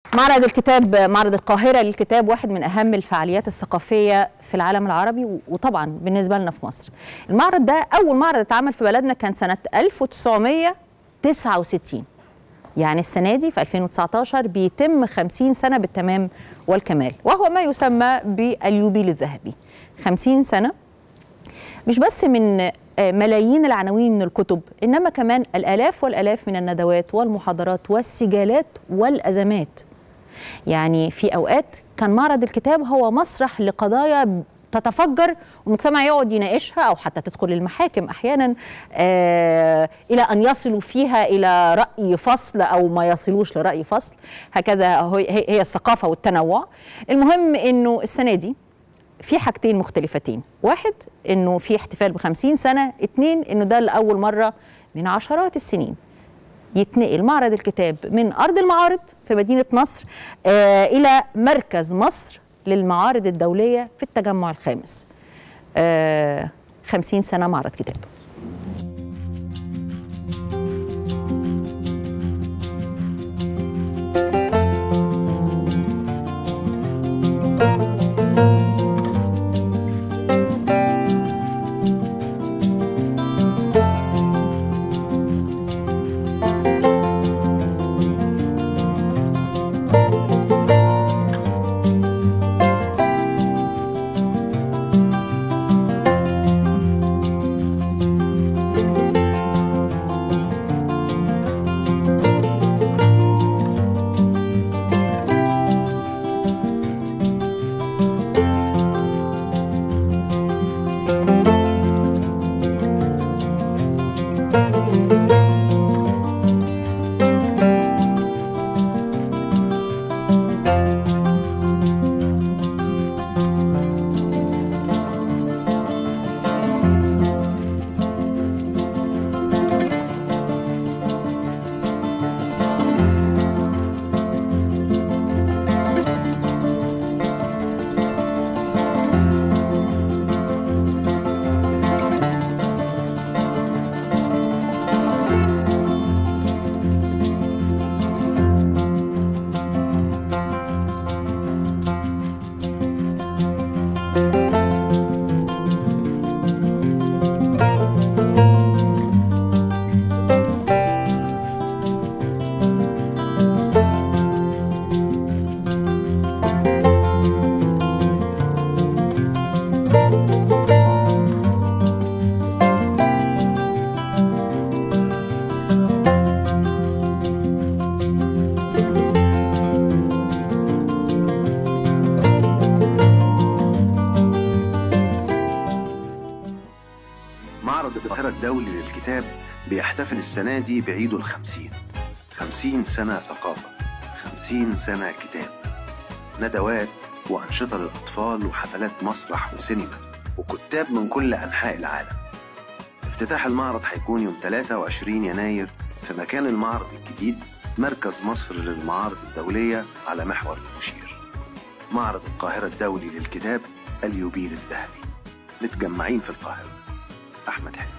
معرض الكتاب معرض القاهرة للكتاب واحد من أهم الفعاليات الثقافية في العالم العربي وطبعا بالنسبة لنا في مصر المعرض ده أول معرض اتعمل في بلدنا كان سنة 1969 يعني السنة دي في 2019 بيتم 50 سنة بالتمام والكمال وهو ما يسمى باليوبيل الذهبي 50 سنة مش بس من ملايين العناوين من الكتب انما كمان الالاف والالاف من الندوات والمحاضرات والسجالات والازمات يعني في اوقات كان معرض الكتاب هو مسرح لقضايا تتفجر والمجتمع يقعد يناقشها او حتى تدخل المحاكم احيانا آه الى ان يصلوا فيها الى راي فصل او ما يصلوش لراي فصل هكذا هي الثقافه والتنوع المهم انه السنه دي في حاجتين مختلفتين واحد انه في احتفال بخمسين سنة اتنين انه ده لأول مرة من عشرات السنين يتنقل معرض الكتاب من أرض المعارض في مدينة نصر آه إلى مركز مصر للمعارض الدولية في التجمع الخامس آه خمسين سنة معرض كتاب معرض القاهرة الدولي للكتاب بيحتفل السنة دي بعيده الخمسين خمسين سنة ثقافة خمسين سنة كتاب ندوات وأنشطة للأطفال وحفلات مسرح وسينما وكتاب من كل أنحاء العالم افتتاح المعرض هيكون يوم 23 يناير في مكان المعرض الجديد مركز مصر للمعارض الدولية على محور المشير معرض القاهرة الدولي للكتاب اليوبيل الذهبي متجمعين في القاهرة أحمد حلمي